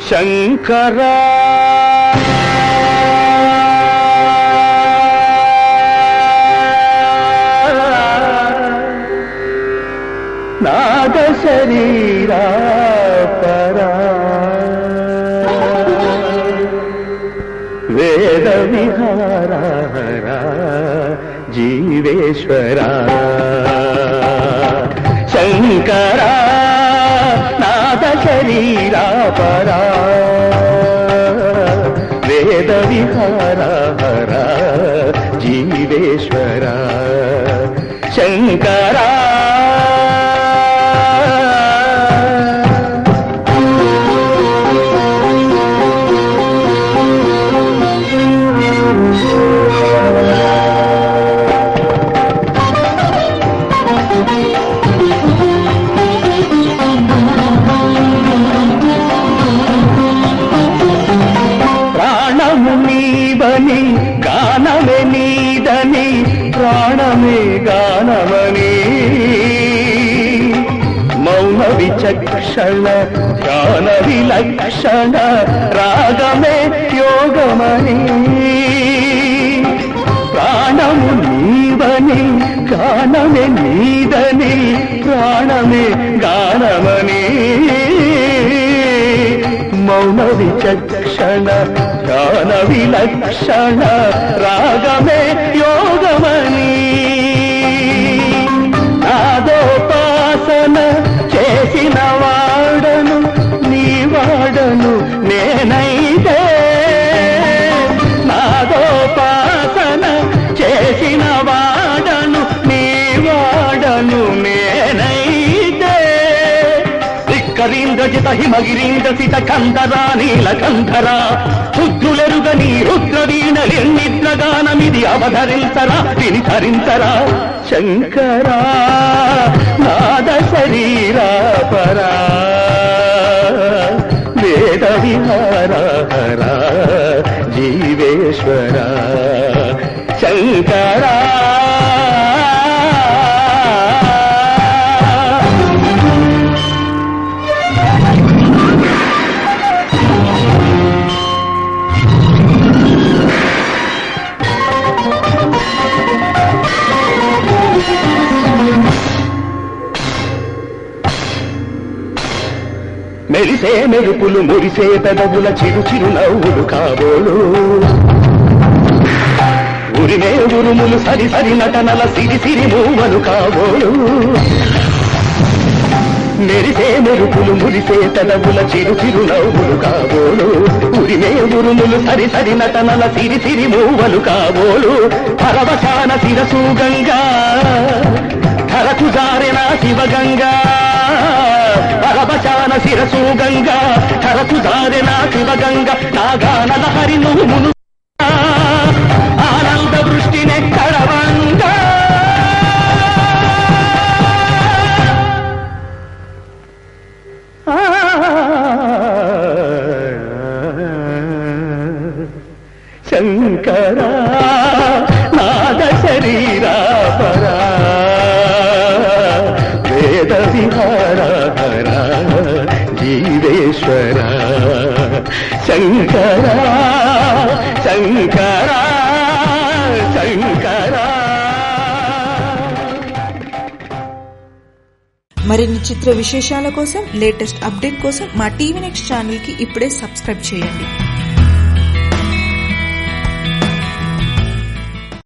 శంకరా నాద శరీరా పరా వేద విహార జీవేశ్వరా శంకరా నాద శరీరా పరా వేద విహార జీవేశ్వరా శంకరా ప్రాణము నీవని గానమే నీదని ప్రాణమే గానమని మౌన విచక్షణ ధ్యాన విలక్షణ రాగమే యోగమని ప్రాణము నీవని గానమే నీదని ప్రాణమే గానమని మౌన విచక్షణ ధ్యాన విలక్షణ రాగమే యోగమని నాదోపాసన చేసిన వాడను నీ వాడను నేనైతే నాదోపాసన చేసిన వాడను నీ వాడను నేనైతే ధిక్కరీంద్రజిత హిమగిరీంద్ర సిత కంధరా నీలకంధరా రుద్రులెరుగని రుద్రవీణలెన్నిద్రగానమిది అవధరించరా విని ధరించరా శంకరా నాద శరీరా పరా వేద విహార జీవేశ్వర శంకరా మెరిసే మెరుపులు మురిసే పెదవుల చిరు చిరు నవ్వులు కాబోలు ఉరిమే ఉరుములు సరి సరి నటనల సిరి సిరి మూవలు కాబోలు మెరిసే మెరుపులు మురిసే పెదవుల చిరు చిరు నవ్వులు కాబోలు ఉరిమే ఉరుములు సరి సరి నటనల సిరి సిరి మూవలు కాబోలు పరవశాన శిరసు గంగా ధరకు జారెన శివగంగా పరవశాన శిరసు గంగా ధరకు జారెన శివగంగా నాగానల హరి నువ్వు మును ఆనంద వృష్టినే కడవంగా శంకర నాద శరీరా పరా వేద విహార జీవేశ్వర శంకర శంకర శంకర మరిన్ని చిత్ర విశేషాల కోసం లేటెస్ట్ అప్డేట్ కోసం మా టీవీ నెక్స్ట్ ఛానల్ కి ఇప్పుడే సబ్స్క్రైబ్ చేయండి